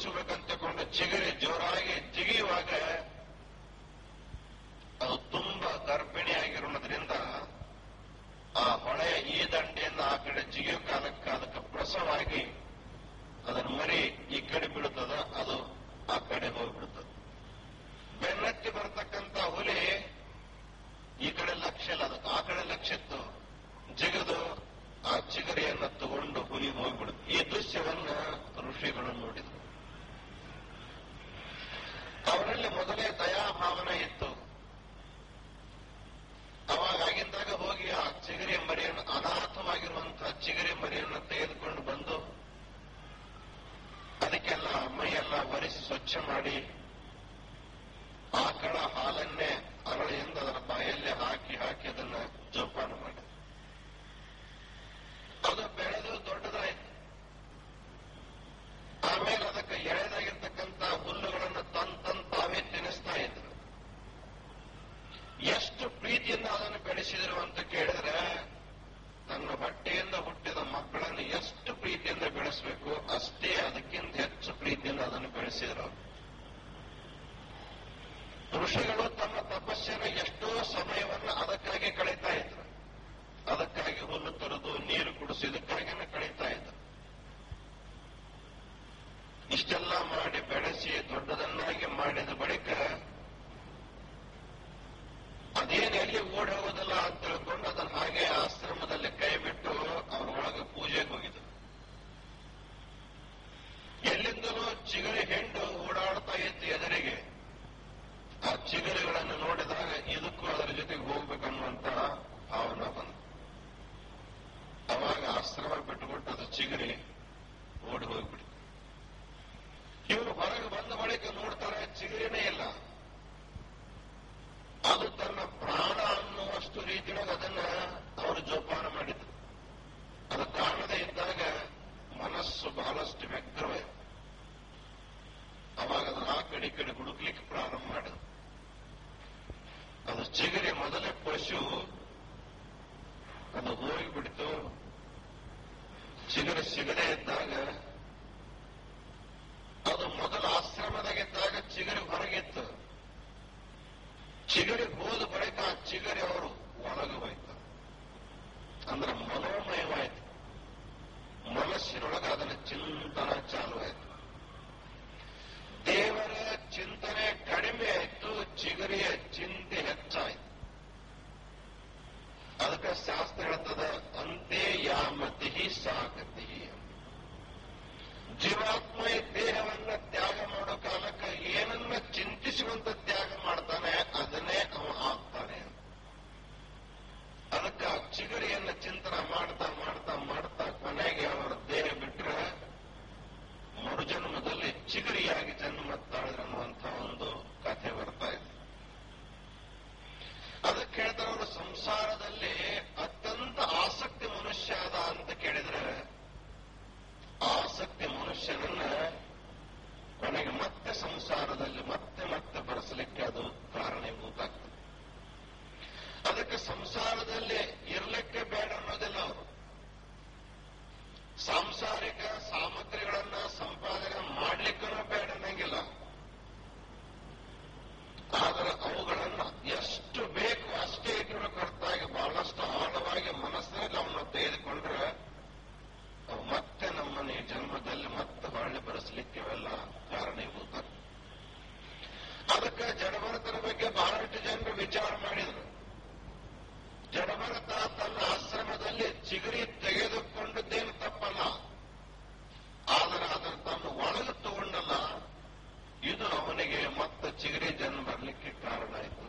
ಓಡಿಸಬೇಕಂತಕೊಂಡು ಚಿಗರಿ ಜೋರಾಗಿ ಜಿಗಿಯುವಾಗ ಅದು ತುಂಬಾ ಗರ್ಭಿಣಿಯಾಗಿರೋದ್ರಿಂದ ಆ ಹೊಳೆಯ ಈ ದಂಡೆಯಿಂದ ಆ ಕಡೆ ಜಿಗಿಯೋ ಕಾಲಕ್ಕೆ ಅದಕ್ಕೆ ಪ್ರಸವಾಗಿ ಅದರ ಮರಿ ಈ ಕಡೆ ಬೀಳುತ್ತದ ಅದು ಆ ಕಡೆ ಹೋಗ್ಬಿಡುತ್ತದೆ ಬೆನ್ನತ್ತಿ ಬರ್ತಕ್ಕಂತ ಹುಲಿ ಈ ಕಡೆ ಲಕ್ಷ್ಯ ಇಲ್ಲ ಅದಕ್ಕೆ ಆ ಕಡೆ ಲಕ್ಷ್ಯ ಇತ್ತು ಜಿಗದು ಆ ಚಿಗರಿಯನ್ನು ತಗೊಂಡು ಹುಲಿ ಹೋಗ್ಬಿಡುತ್ತೆ ಈ ದೃಶ್ಯವನ್ನ ಋಷಿಗಳು ನೋಡಿದರು ಅವರಲ್ಲಿ ಮೊದಲೇ ದಯಾಭಾವನೆ ಇತ್ತು ಅವಾಗ ಆಗಿಂದಾಗ ಹೋಗಿ ಆ ಚಿಗರಿ ಮರಿಯನ್ನು ಅನಾಥವಾಗಿರುವಂತಹ ಚಿಗರಿ ಮರಿಯನ್ನು ತೆಗೆದುಕೊಂಡು ಬಂದು ಅದಕ್ಕೆಲ್ಲ ಮೈಯೆಲ್ಲ ಒರೆಸಿ ಸ್ವಚ್ಛ ಮಾಡಿ ಆಕಳ ಹಾಲನ್ನೇ ಅರಳಿಯಿಂದ ಅದರ ಬಾಯಲ್ಲೇ ಹಾಕಿ ಹಾಕಿ ಅದನ್ನ ಜೋಪಾನ ಮಾಡಿ ಅದು ಬೆಳೆದು ದೊಡ್ಡದಾಯ್ತು ಆಮೇಲೆ ಅದಕ್ಕೆ ಎಳೆದಾಗಿರ್ತಕ್ಕಂಥ ಹುಲ್ಲುಗಳನ್ನು ತನ್ ತನ್ ತಾವೇ ತಿನ್ನಿಸ್ತಾ ಇದ್ರು ಎಷ್ಟು ಪ್ರೀತಿಯಿಂದ ಅದನ್ನು ಬೆಳೆಸಿದ್ರು ಅಂತ ಕೇಳಿದ್ರೆ ತನ್ನ ಹೊಟ್ಟೆಯಿಂದ ಹುಟ್ಟಿದ ಮಕ್ಕಳನ್ನು ಎಷ್ಟು ಪ್ರೀತಿಯಿಂದ ಬೆಳೆಸಬೇಕು ಅಷ್ಟೇ ಅದಕ್ಕಿಂತ ಹೆಚ್ಚು ಪ್ರೀತಿಯಿಂದ ಅದನ್ನು ಬೆಳೆಸಿದ್ರು ಋಷಿಗಳು ತಮ್ಮ ತಪಸ್ಸಿನ ಎಷ್ಟೋ ಸಮಯವನ್ನ ಅದಕ್ಕಾಗಿ ಕಳೀತಾ ಇದ್ರು ಅದಕ್ಕಾಗಿ ಹುಲ್ಲು ತರದು ನೀರು ಕುಡಿಸಿ ಇದಕ್ಕಾಗಿನೇ ಕಳೀತಾ ಇದ್ರು ಇಷ್ಟೆಲ್ಲ ಮಾಡಿ ಬೆಳೆಸಿ ದೊಡ್ಡದನ್ನಾಗಿ ಮಾಡಿದ ಬಳಿಕ ಅದೇನು ಎಲ್ಲಿ ಓಡಿ ಹೋಗೋದಿಲ್ಲ ಅಂತ ತಿಳ್ಕೊಂಡು ಅದನ್ನ ಹಾಗೆ ಆಶ್ರಮದಲ್ಲಿ ಕೈ ಬಿಟ್ಟು ಅವ್ರ ಒಳಗೆ ಪೂಜೆಗೆ ಹೋಗಿದ್ರು ಎಲ್ಲಿಂದಲೂ ಚಿಗರಿ ಹೆಂಡು ಓಡಾಡ್ತಾ ಇತ್ತು ಎದುರಿಗೆ ಆ ಚಿಗರಿಗಳನ್ನು ನೋಡಿದಾಗ ಇದಕ್ಕೂ ಅದರ ಜೊತೆಗೆ ಹೋಗ್ಬೇಕನ್ನುವಂತ ಭಾವನೆ ಬಂತು ಅವಾಗ ಆಶ್ರಮ ಬಿಟ್ಟುಕೊಟ್ಟು ಅದು ಚಿಗರಿ ಓಡಿ ಹೋಗ್ಬಿಡ್ತು ಇವರು ಹೊರಗೆ ಬಂದ ಬಳಿಕ ನೋಡ್ತಾರೆ ಚಿಗರಿನೇ ಇಲ್ಲ ಅದು ತನ್ನ ಪ್ರಾಣ ಅನ್ನುವಷ್ಟು ರೀತಿಯೊಳಗೆ ಅದನ್ನ ಅವರು ಜೋಪಾನ ಮಾಡಿದ್ರು ಅದು ಕಾಣದೇ ಇದ್ದಾಗ ಮನಸ್ಸು ಬಹಳಷ್ಟು ವ್ಯಕ್ತವಾಯಿತು ಅವಾಗ ಅದನ್ನ ಆ ಕಡೆ ಈ ಕಡೆ ಹುಡುಕ್ಲಿಕ್ಕೆ ಪ್ರಾರಂಭ ಮಾಡಿದ್ರು ಅದು ಚಿಗರಿ ಮೊದಲೇ ಪಶು ಅದು ಹೋಗಿಬಿಡ್ತು ಚಿಗರಿ ಸಿಗದೇ ಇದ್ದಾಗ ಅದು ಮೊದಲ ಆಶ್ರಮದಾಗಿದ್ದಾಗ ಚಿಗರಿ ಹೊರಗಿತ್ತು ಚಿಗರಿ ಹೋದ ಬಳಿಕ ಆ ಚಿಗರಿ ಅವರು ಒಳಗೆ ಹೋಯ್ತು ಅಂದ್ರೆ ಮನೋಮಯವಾಯ್ತು ಮನಸ್ಸಿನೊಳಗೆ ಅದನ್ನ ಚಿಂತನ ಚಾಲು ಆಯ್ತು ದೇವರ ಚಿಂತನೆ ಕಡಿಮೆ ಆಯ್ತು ಚಿಗರಿಯ ಚಿಂತೆ ಹೆಚ್ಚಾಯ್ತು ಅದಕ್ಕೆ ಶಾಸ್ತ್ರ ಹೇಳ್ತದ ಅಂತೆ ಯಾಮತಿ ಸಾಗತಿ ಜೀವಾತ್ಮ ಈ ದೇಹವನ್ನ ತ್ಯಾಗ ಮಾಡೋ ಕಾಲಕ್ಕೆ ಏನನ್ನ ಚಿಂತಿಸುವಂತ ತ್ಯಾಗ ಮಾಡ್ತಾನೆ ಅದನ್ನೇ ಅವ ಆಗ್ತಾನೆ ಅದಕ್ಕೆ ಆ ಚಿಗರಿಯನ್ನ ಚಿಂತನ ಮಾಡ್ತಾ ಮಾಡ್ತಾ ಮಾಡ್ತಾ ಕೊನೆಗೆ ಅವರ ದೇಹ ಬಿಟ್ಟರೆ ಮರುಜನ್ಮದಲ್ಲಿ ಚಿಗರಿಯಾಗಿ ಜನ್ಮ ತಾಳಿದ್ರನ್ನುವಂತ ಒಂದು ಕಥೆ ಬರ್ತಾ ಇದೆ ಅದಕ್ಕೆ ಹೇಳ್ತಾರೆ ಅವರು ಸಂಸಾರದಲ್ಲಿ ಅತ್ಯಂತ ಆಸಕ್ತಿ ಮನುಷ್ಯ ಅದ ಅಂತ ಕೇಳಿದ್ರೆ ಆಸಕ್ತಿ ಮನುಷ್ಯನನ್ನ ಕೊನೆಗೆ ಮತ್ತೆ ಸಂಸಾರದಲ್ಲಿ ಮತ್ತೆ ಮತ್ತೆ ಬರೆಸಲಿಕ್ಕೆ ಅದು ಕಾರಣೀಭೂತ ಆಗ್ತದೆ ಅದಕ್ಕೆ ಸಂಸಾರದಲ್ಲಿ ಇರ್ಲಿಕ್ಕೆ ಬೇಡ ಅನ್ನೋದಿಲ್ಲ ಅವರು ಸಾಂಸಾರಿಕ ಸಾಮಗ್ರಿಗಳನ್ನ ಸಂಪಾದನೆ ಮಾಡ್ಲಿಕ್ಕೂ ಬೇಡ ಅನ್ನಂಗಿಲ್ಲ ಆದರೆ ಅವುಗಳನ್ನ ಎಷ್ಟು ಬೇಕು ಅಷ್ಟೇ ಇಟ್ಟಿರೋ ಹೊರತಾಗಿ ಬಹಳಷ್ಟು ಆಳವಾಗಿ ಮನಸ್ಸಿನಲ್ಲಿ ಅವನ್ನ ತೆಗೆದುಕೊಂಡ್ರೆ ಅವು ಮತ್ತೆ ನಮ್ಮನ್ನು ಈ ಜನ್ಮದಲ್ಲಿ ಮತ್ತೆ ಹೊರಳಿ ಬರೆಸಲಿಕ್ಕೆ ಇವೆಲ್ಲ ಕಾರಣೀಭೂತ ಅದಕ್ಕೆ ಜಡಭರತನ ಬಗ್ಗೆ ಬಹಳಷ್ಟು ಜನರು ವಿಚಾರ ಮಾಡಿದರು ಜಡಭರತ ತನ್ನ ಆಶ್ರಮದಲ್ಲಿ ಚಿಗರಿ ತೆಗೆದುಕೊಂಡದ್ದೇನು ತಪ್ಪಲ್ಲ ಆದರೆ ಅದನ್ನು ತನ್ನ ಒಳಗೆ ತಗೊಂಡಲ್ಲ ಇದು ಅವನಿಗೆ ಮತ್ತೆ ಚಿಗರಿ ಜನ್ಮ ಬರಲಿಕ್ಕೆ ಕಾರಣ ಆಯಿತು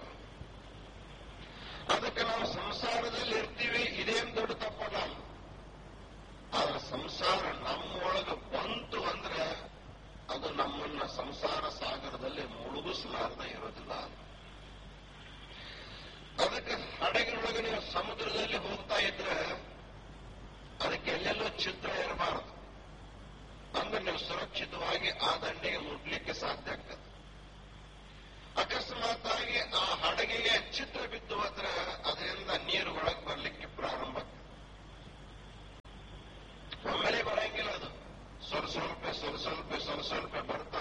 ಅದಕ್ಕೆ ನಾವು ಸಂಸಾರದಲ್ಲಿ ಇರ್ತೀವಿ ಇದೇನು ದೊಡ್ಡ ತಪ್ಪಲ್ಲ ಆದ್ರೆ ಸಂಸಾರ ನಮ್ಮೊಳಗೆ ಬಂತು ಅಂದ್ರೆ ಅದು ನಮ್ಮನ್ನ ಸಂಸಾರ ಸಾಗರದಲ್ಲಿ ಮುಳುಗಿಸಲಾರದೆ ಇರೋದಿಲ್ಲ ಅದಕ್ಕೆ ಹಡಗಿನೊಳಗೆ ನೀವು ಸಮುದ್ರದಲ್ಲಿ ಹೋಗ್ತಾ ಇದ್ರೆ ಅದಕ್ಕೆ ಎಲ್ಲೆಲ್ಲೋ ಚಿತ್ರ ಇರಬಾರದು ಅಂದ್ರೆ ನೀವು ಸುರಕ್ಷಿತವಾಗಿ ಆ ದಂಡೆಗೆ ಮುಟ್ಲಿಕ್ಕೆ ಸಾಧ್ಯ ಆಗ್ತದೆ ಅಕಸ್ಮಾತ್ ಆಗಿ ಆ ಹಡಗಿಗೆ ಚಿತ್ರ ಬಿದ್ದು ಹೋದ್ರೆ ಅದರಿಂದ ನೀರು ಒಳಗೆ ಬರ್ಲಿಕ್ಕೆ ಪ್ರಾರಂಭ ಆಗ್ತದೆ ಒಮ್ಮೆಲೆ ಬರಂಗಿಲ್ಲ ಅದು ಸ್ವಲ್ಪ ಸ್ವಲ್ಪ ಸ್ವಲ್ಪ ಸ್ವಲ್ಪ ಸ್ವಲ್ಪ ಬರ್ತಾ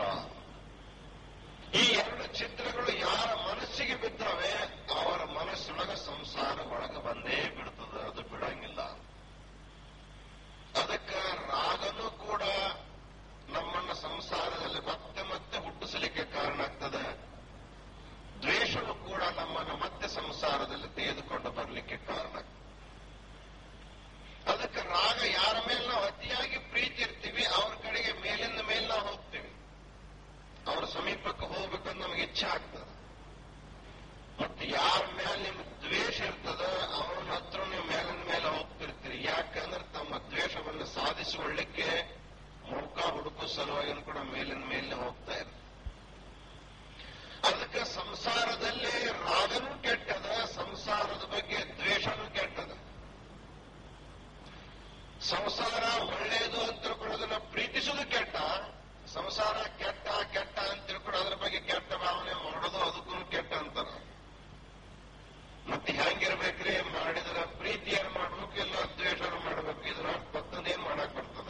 ಈ ಎರಡು ಚಿತ್ರಗಳು ಯಾರ ಮನಸ್ಸಿಗೆ ಬಿದ್ದಾವೆ ಅವರ ಮನಸ್ಸೊಳಗ ಸಂಸಾರ ಒಳಗ ಬಂದೇ ಬಿಡ್ತದ ಅದು ಬಿಡಂಗಿಲ್ಲ ಅದಕ್ಕ ರಾಗನೂ ಕೂಡ ನಮ್ಮನ್ನ ಸಂಸಾರದಲ್ಲಿ ಮತ್ತೆ ಮತ್ತೆ ಹುಟ್ಟಿಸಲಿಕ್ಕೆ ಕಾರಣ ಆಗ್ತದೆ ದ್ವೇಷವು ಕೂಡ ನಮ್ಮನ್ನು ಮತ್ತೆ ಸಂಸಾರದಲ್ಲಿ ತೆಗೆದುಕೊಂಡು ಬರಲಿಕ್ಕೆ ಕಾರಣ ಆಗ್ತದೆ ಅದಕ್ಕೆ ರಾಗ ಯಾರ ಮೇಲೆ ನಾವು ಅತಿಯಾಗಿ ಪ್ರೀತಿ ಇರ್ತೀವಿ ಅವ್ರ ಕಡೆಗೆ ಮೇಲಿಂದ ಮೇಲೆ ನಾವು ಹೋಗ್ತೀವಿ ಅವ್ರ ಸಮೀಪಕ್ಕೆ ಹೋಗ್ಬೇಕಂತ ನಮಗೆ ಇಚ್ಛೆ ಆಗ್ತದೆ ಮತ್ತೆ ಯಾರ ಮೇಲೆ ನಿಮ್ಗೆ ದ್ವೇಷ ಇರ್ತದ ಅವನ ಹತ್ರ ನೀವು ಮೇಲಿನ ಮೇಲೆ ಹೋಗ್ತಿರ್ತೀರಿ ಯಾಕಂದ್ರೆ ತಮ್ಮ ದ್ವೇಷವನ್ನು ಸಾಧಿಸಿಕೊಳ್ಳಿಕ್ಕೆ ಮೌಕ ಹುಡುಕೋ ಸಲುವಾಗಿ ಕೂಡ ಮೇಲಿನ ಮೇಲೆ ಹೋಗ್ತಾ ಇರ್ತಾರೆ ಅದಕ್ಕೆ ಸಂಸಾರದಲ್ಲಿ ರಾಗನೂ ಕೆಟ್ಟದ ಸಂಸಾರದ ಬಗ್ಗೆ ದ್ವೇಷನೂ ಕೆಟ್ಟದ ಸಂಸಾರ ಒಳ್ಳೆಯದು ಅಂತ ತಿಳ್ಕೊಂಡು ಅದನ್ನ ಪ್ರೀತಿಸುವುದು ಕೆಟ್ಟ ಸಂಸಾರ ಕೆಟ್ಟ ಕೆಟ್ಟ ಅಂತ ತಿಳ್ಕೊಂಡು ಅದ್ರ ಬಗ್ಗೆ ಕೆಟ್ಟ ಭಾವನೆ ಮಾಡೋದು ಅದಕ್ಕೂ ಕೆಟ್ಟ ಅಂತಾರ ಮತ್ತೆ ಹೆಂಗಿರ್ಬೇಕ್ರಿ ಮಾಡಿದ್ರ ಪ್ರೀತಿಯನ್ನು ಮಾಡ್ಬೇಕು ಇಲ್ಲ ದ್ವೇಷನ ಮಾಡ್ಬೇಕು ಇದ್ರ ಮತ್ತೊಂದೇನ್ ಮಾಡಕ್ ಬರ್ತದ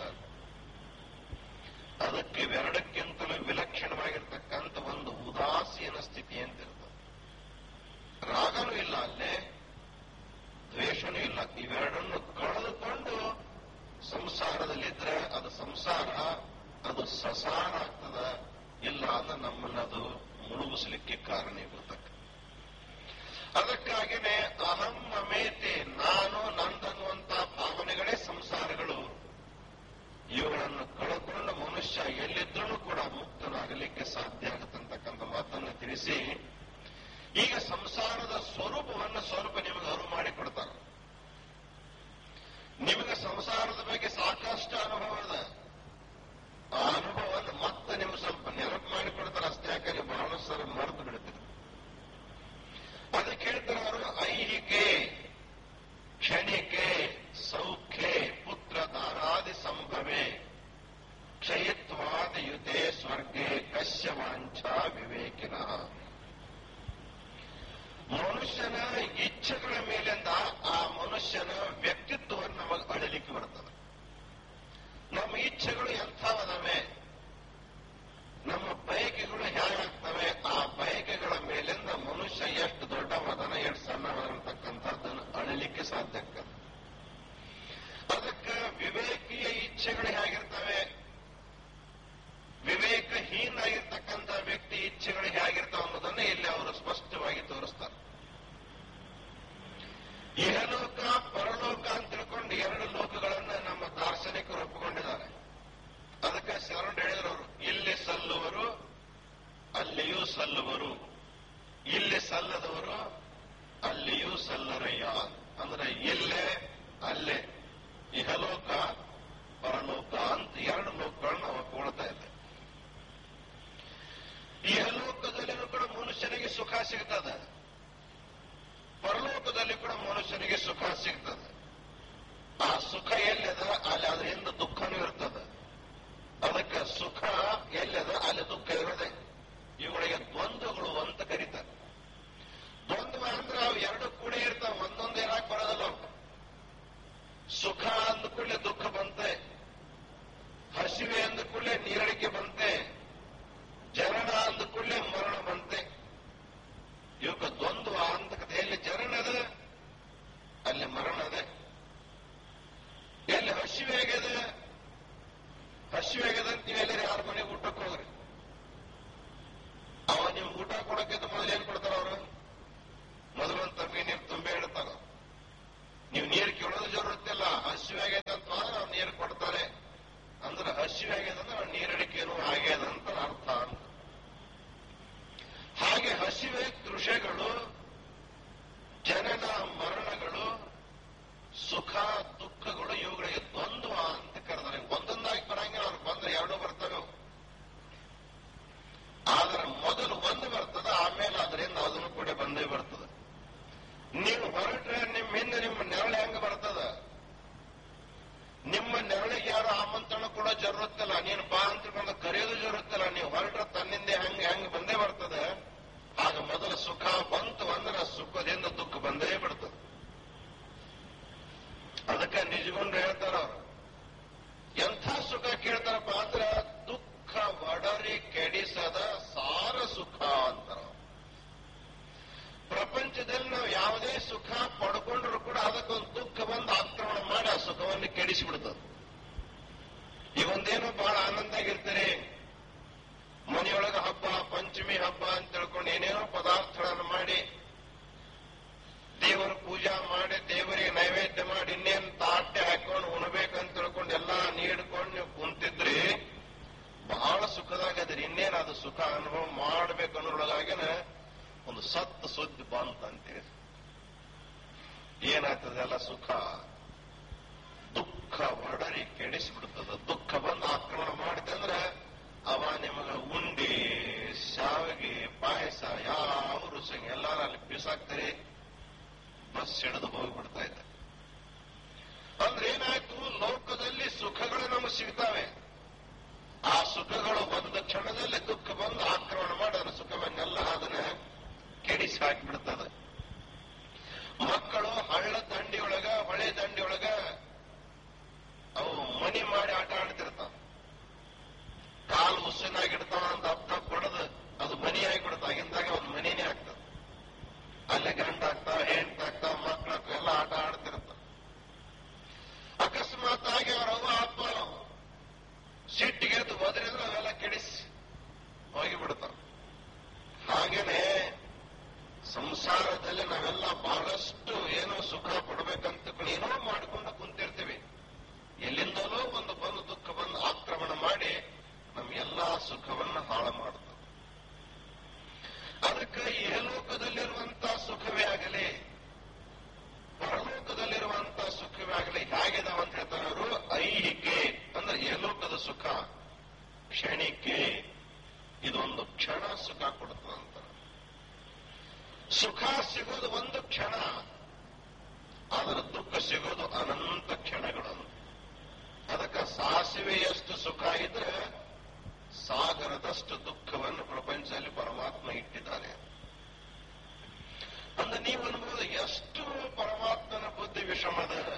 ಅದಕ್ಕೆ ಇವೆರಡಕ್ಕಿಂತಲೂ ವಿಲಕ್ಷಣವಾಗಿರ್ತಕ್ಕಂಥ ಒಂದು ಉದಾಸೀನ ಸ್ಥಿತಿ ಅಂತ ಇರ್ತದೆ ರಾಗನೂ ಇಲ್ಲ ಅಲ್ಲೇ ದ್ವೇಷನೂ ಇಲ್ಲ ಇವೆರಡನ್ನು ಕಳೆದುಕೊಂಡು ಸಂಸಾರದಲ್ಲಿದ್ರೆ ಅದು ಸಂಸಾರ ಅದು ಸಸಾರ ಆಗ್ತದ ಇಲ್ಲ ಅಂದ್ರೆ ನಮ್ಮನ್ನದು ಮುಳುಗಿಸ್ಲಿಕ್ಕೆ ಕಾರಣೀಭೂತಕ್ಕ ಅದಕ್ಕಾಗಿನೇ ಅಹಂ ಮಮೇತೆ ನಾನು ನಂದನ್ನುವಂತ ಭಾವನೆಗಳೇ ಸಂಸಾರಗಳು ಇವುಗಳನ್ನು ಕಳ್ಕೊಂಡು ಮನುಷ್ಯ ಎಲ್ಲಿದ್ರೂ ಕೂಡ ಮುಕ್ತನಾಗಲಿಕ್ಕೆ ಸಾಧ್ಯ ಆಗತ್ತಂತಕ್ಕಂಥ ಮಾತನ್ನು ತಿಳಿಸಿ ಈಗ ಸಂಸಾರದ ಸ್ವರೂಪವನ್ನು ಸ್ವಲ್ಪ ನಿಮಗೆ ಅರಿವು ಮಾಡಿಕೊಡ್ತಾರೆ ನಿಮಗೆ ಸಂಸಾರದ ಬಗ್ಗೆ ಸಾಕಷ್ಟು ಅನುಭವ ಅದ ಆ ಅನುಭವವನ್ನು ಮತ್ತೆ ನಿಮ್ಗೆ ಸ್ವಲ್ಪ ನೆನಪು ಮಾಡಿಕೊಡ್ತಾರೆ ಅಷ್ಟೇ ಯಾಕೆ ನೀವು ಬಹಳಷ್ಟು ಸಲ ಮರೆತು ಬಿಡ್ತೀರಿ ಅದಕ್ಕೆ ಹೇಳ್ತಾರೆ ಅವರು ಐಹಿಕೆ ಕ್ಷಣಿಕೆ ಸೌಖ್ಯ ಪುತ್ರ ದಾರಾದಿ ಸಂಭವೆ ಕ್ಷಯತ್ವಾದ ಯುತೆ ಸ್ವರ್ಗೆ ಕಶ್ಯ ವಾಂಛಾ ವಿವೇಕಿನ ಮನುಷ್ಯನ ಇಚ್ಛೆಗಳ ಮೇಲಿಂದ ಆ ಮನುಷ್ಯನ ವ್ಯಕ್ತಿತ್ವವನ್ನು ನಮಗೆ ಅಳಲಿಕ್ಕೆ ಬರ್ತದೆ ನಮ್ಮ ಇಚ್ಛೆಗಳು ಎಂಥವದವೆ ನಮ್ಮ ಬಯಕೆಗಳು ಹೇಗಾಗ್ತವೆ ಆ ಬಯಕೆಗಳ ಮೇಲಿಂದ ಮನುಷ್ಯ ಎಷ್ಟು ದೊಡ್ಡವದನ ಎಷ್ಟು ಸಣ್ಣವದಂತಕ್ಕಂಥದ್ದನ್ನು ಅಳಲಿಕ್ಕೆ ಸಾಧ್ಯ ಆಗ್ತದೆ ಅದಕ್ಕೆ ವಿವೇಕಿಯ ಇಚ್ಛೆಗಳು ಹೇಗಿರ್ತವೆ ವಿವೇಕಹೀನ ಆಗಿರ್ತಕ್ಕಂಥ ವ್ಯಕ್ತಿ ಇಚ್ಛೆಗಳು ಹೇಗಿರ್ತಾವ ಅನ್ನೋದನ್ನ ಇಲ್ಲಿ ಅವರು ಸ್ಪಷ್ಟವಾಗಿ ತೋರಿಸ್ತಾರೆ ಇಹಲೋಕ ಪರಲೋಕ ಅಂತ ತಿಳ್ಕೊಂಡು ಎರಡು ಲೋಕಗಳನ್ನ ನಮ್ಮ ದಾರ್ಶನಿಕರು ಒಪ್ಪಿಕೊಂಡಿದ್ದಾರೆ ಅದಕ್ಕೆ ಶರಣ ಹೇಳಿದ್ರು ಅವರು ಇಲ್ಲಿ ಸಲ್ಲುವರು ಅಲ್ಲಿಯೂ ಸಲ್ಲುವರು ಇಲ್ಲಿ ಸಲ್ಲದವರು ಅಲ್ಲಿಯೂ ಸಲ್ಲರಯ್ಯ ಅಂದ್ರೆ ಇಲ್ಲೇ ಅಲ್ಲೇ ಇಹಲೋಕ ಪರಲೋಕ ಅಂತ ಎರಡು ಲೋಕಗಳನ್ನ ನಾವು ಒಪ್ಕೊಳ್ತಾ ಇದ್ದೇವೆ ಇಹಲೋಕದಲ್ಲಿನೂ ಕೂಡ ಮನುಷ್ಯನಿಗೆ ಸುಖ ಸಿಗ್ತದೆ ಪರಲೋಕದಲ್ಲಿ ಕೂಡ ಮನುಷ್ಯನಿಗೆ ಸುಖ ಸಿಗ್ತದೆ ಆ ಸುಖ ಎಲ್ಲಿದ ಅಲ್ಲಿ ಅದರಿಂದ ದುಃಖನೂ ಇರ್ತದೆ ಅದಕ್ಕೆ ಸುಖ ಎಲ್ಲಿದ ಅಲ್ಲಿ ದುಃಖ ಇರೋದೆ ಇವುಗಳಿಗೆ ದ್ವಂದ್ವಗಳು ಅಂತ ಕರೀತಾರೆ ದ್ವಂದ್ವ ಅಂದ್ರೆ ಅವು ಎರಡು ಕೂಡ ಇರ್ತಾವ ಒಂದೊಂದು ಏನಾಕ್ ಬರೋದಲ್ಲ ಅವು. ಸುಖ ಅಂದ ಕೂಡಲೇ ದುಃಖ ಬಂತೆ ಹಸಿವೆ ಅಂದ ಕೂಡಲೇ ನೀರಡಿಕೆ ಬಂತೆ ಜನನ ಅಂದ ಕೂಡಲೇ ಮರಣ ಬಂತೆ ಇವಕ್ಕೆ ದ್ವಂದ್ವ ಅಂತ ಎಲ್ಲಿ ಜನನ ಅದ ಅಲ್ಲಿ ಮರಣ ಅದ ಎಲ್ಲಿ ಹಸಿವೆ ಆಗ್ಯದ ಹಸಿವೆ ಆಗ್ಯದ ಅಂತ ನೀವೆಲ್ಲರೂ ಯಾರ ಮನೆಗೆ ಊಟಕ್ಕೆ ಹೋಗ್ರಿ ಅವ ನಿಮ್ ಊಟ ಕೊಡಕ್ಕಿಂತ ಮೊದಲು ಏನ್ ಕೊಡ್ತಾರ ಅವರು ಮೊದಲು ಒಂದು ತಮ್ಮಿ ನೀರು ತುಂಬಿ ಇಡ್ತಾರ ನೀವು ನೀರು ಕೇಳೋದು ಜರುತ್ತಿಲ್ಲ ಹಸಿವೆ ಆಗ್ಯದ ಅಂತ ಆದ್ರೆ ಅವ್ರು ನೀರು ಕೊಡ್ತಾರೆ ಅಂದ್ರೆ ಹಸಿವೆ ಆಗ್ಯದ ಅಂದ್ರೆ ಅವ್ರು ನೀರಡಿಕೆನೂ ಆಗ್ಯದ ಅಂತ ಅರ್ಥ ಅಂತ ಹಾಗೆ ಹಸಿವೆ ದೃಶ್ಯಗಳು ಜನನ ಮರಣಗಳು ಸುಖ ದುಃಖಗಳು ಇವುಗಳಿಗೆ ದ್ವಂದ್ವ ಅಂತ ಕರೆದಾರೆ ಒಂದೊಂದಾಗಿ ಬರಂಗಿಲ್ಲ ಅವ್ರು ಬಂದ್ರೆ ಎರಡು ಬರ್ತವೆ ಅವು. ಆದ್ರೆ ಮೊದಲು ಒಂದು ಬರ್ತದೆ ಆಮೇಲೆ ಅದರಿಂದ ಅದನ್ನು ಕೂಡ ಬಂದೇ ಬರ್ತದೆ ನೀವು ಹೊರಟ್ರೆ ನಿಮ್ಮ ಹಿಂದೆ ನಿಮ್ಮ ನೆರಳು ಹೆಂಗ ಬರ್ತದ ನಿಮ್ಮ ನೆರಳಿಗೆ ಯಾರು ಆಮಂತ್ರಣ ಕೂಡ ಜರುತ್ತಿಲ್ಲ ನೀನು ಬಾ ಅಂತ ಬಂದು ಕರೆಯೋದು ಜರುತ್ತಿಲ್ಲ ನೀವು ಹೊರಟ್ರೆ ತನ್ನಿಂದ ಹೆಂಗ್ ಹೆಂಗ್ ಬಂದೇ ಬರ್ತದೆ ಆಗ ಮೊದಲು ಸುಖ ಬಂತು ಅಂದ್ರೆ ಸುಖದಿಂದ ದುಃಖ ಬಂದೇ ಬಿಡ್ತದೆ ಅದಕ್ಕೆ ನಿಜಗೊಂಡು ಹೇಳ್ತಾರ ಅವ್ರು ಎಂಥ ಸುಖ ಕೇಳ್ತಾರಪ್ಪ ಅಂದ್ರೆ ದುಃಖ ಒಡರಿ ಕೆಡ ಕೆಡಿಸಿಬಿಡ್ತದ ಇವೊಂದೇನೋ ಬಹಳ ಆನಂದ ಆಗಿರ್ತೀರಿ ಮನೆಯೊಳಗ ಹಬ್ಬ ಪಂಚಮಿ ಹಬ್ಬ ಅಂತ ತಿಳ್ಕೊಂಡು ಏನೇನೋ ಪದಾರ್ಥಗಳನ್ನು ಮಾಡಿ ದೇವರ ಪೂಜಾ ಮಾಡಿ ದೇವರಿಗೆ ನೈವೇದ್ಯ ಮಾಡಿ ಇನ್ನೇನು ತಾಟೆ ಹಾಕೊಂಡು ಉಣ್ಬೇಕಂತ ತಿಳ್ಕೊಂಡು ಎಲ್ಲಾ ನೀಡ್ಕೊಂಡು ನೀವು ಕುಂತಿದ್ರಿ ಬಹಳ ಸುಖದಾಗದ್ರಿ ಇನ್ನೇನು ಅದು ಸುಖ ಅನುಭವ ಮಾಡ್ಬೇಕು ಅನ್ನೋದ್ರೊಳಗಾಗಿನ ಒಂದು ಸತ್ತು ಸುದ್ದಿ ಬಂತಂತೀರಿ ಏನಾಗ್ತದೆಲ್ಲ ಸುಖ ದುಃಖ ಒಡರಿ ಕೆಡಿಸಿಬಿಡ್ತದ ದುಃಖ ಬಂದು ಆಕ್ರಮಣ ಮಾಡಿದಂದ್ರೆ ಅವ ನಿಮಗ ಉಂಡಿ ಶಾವಿಗೆ ಪಾಯಸ ಯಾವ ರುಚಿ ಎಲ್ಲಾರ ಅಲ್ಲಿ ಬಿಸಾಕ್ತಾರೆ ಬಸ್ ಹಿಡಿದು ಹೋಗ್ಬಿಡ್ತಾ ಇದೆ ಅಂದ್ರೆ ಏನಾಯ್ತು ಲೋಕದಲ್ಲಿ ಸುಖಗಳು ನಮಗೆ ಸಿಗ್ತಾವೆ ಆ ಸುಖಗಳು ಬಂದ ಕ್ಷಣದಲ್ಲಿ ದುಃಖ ಬಂದು ಆಕ್ರಮಣ ಮಾಡಿ ಅದರ ಸುಖವನ್ನೆಲ್ಲ ಅದನ್ನ ಕೆಡಿಸಿ ಹಾಕಿಬಿಡ್ತದೆ ಮಕ್ಕಳು ಹಳ್ಳ ದಂಡಿಯೊಳಗ ಹೊಳೆ ದಂಡಿಯೊಳಗ ಅವು ಮನಿ ಮಾಡಿ ಆಟ ಆಡ್ತಿರ್ತಾವ ಕಾಲು ಹುಸಿನಾಗಿಡ್ತಾವ ಅಂತ ದಪ್ಪ ದಪ್ಪ ಹೊಡೆದು ಅದು ಮನಿ ಆಗಿಬಿಡ್ತಾವ ಆಗಿಂದಾಗ ಒಂದು ಮನಿನೇ ಆಗ್ತದೆ ಅಲ್ಲೇ ಗಂಡ ಆಗ್ತಾವ ಹೆಂಡತ ಆಗ್ತಾವ ಮಕ್ಕಳು ಎಲ್ಲ ಆಟ ಆಡ್ತಿರ್ತಾವ ಅಕಸ್ಮಾತ್ ಆಗಿ ಅವ್ರ ಅವ್ವ ಅಪ್ಪ ಸಿಟ್ಟಿಗೆ ಎದ್ದು ಹೋದ್ರಿದ್ರೆ ಅವೆಲ್ಲ ಕೆಡಿಸಿ ಹೋಗಿಬಿಡ್ತಾವ ಹಾಗೇನೆ ಸಂಸಾರದಲ್ಲಿ ನಾವೆಲ್ಲ ಬಹಳಷ್ಟು ಏನೋ ಸುಖ ಪಡ್ಬೇಕಂತ ಏನೋ ಮಾಡ್ಕೊಂಡು ಕುಂತಿರ್ತೀವಿ ಎಲ್ಲಿಂದಲೋ ಒಂದು ಬಂದು ದುಃಖ ಬಂದು ಆಕ್ರಮಣ ಮಾಡಿ ನಮ್ಮ ಎಲ್ಲಾ ಸುಖವನ್ನ ಹಾಳು ಮಾಡ್ತದೆ ಅದಕ್ಕೆ ಏಲೋಕದಲ್ಲಿರುವಂತ ಸುಖವೇ ಆಗಲಿ ಪರಲೋಕದಲ್ಲಿರುವಂತ ಸುಖವೇ ಆಗಲಿ ಹೇಗಿದಾವ ಅಂತ ಹೇಳ್ತಾರೆ ಅವರು ಐಹಿಕೆ ಅಂದ್ರೆ ಏಲೋಕದ ಸುಖ ಕ್ಷಣಿಕೆ ಇದೊಂದು ಕ್ಷಣ ಸುಖ ಕೊಡುತ್ತದಂತ ಸುಖ ಸಿಗೋದು ಒಂದು ಕ್ಷಣ ಅದರ ದುಃಖ ಸಿಗೋದು ಅನಂತ ಕ್ಷಣಗಳು ಅದಕ್ಕೆ ಸಾಸಿವೆಯಷ್ಟು ಸುಖ ಇದ್ರೆ ಸಾಗರದಷ್ಟು ದುಃಖವನ್ನು ಪ್ರಪಂಚದಲ್ಲಿ ಪರಮಾತ್ಮ ಇಟ್ಟಿದ್ದಾನೆ ಅಂದ್ರೆ ನೀವು ಅನ್ಬೋದು ಎಷ್ಟು ಪರಮಾತ್ಮನ ಬುದ್ಧಿ ವಿಷಮದ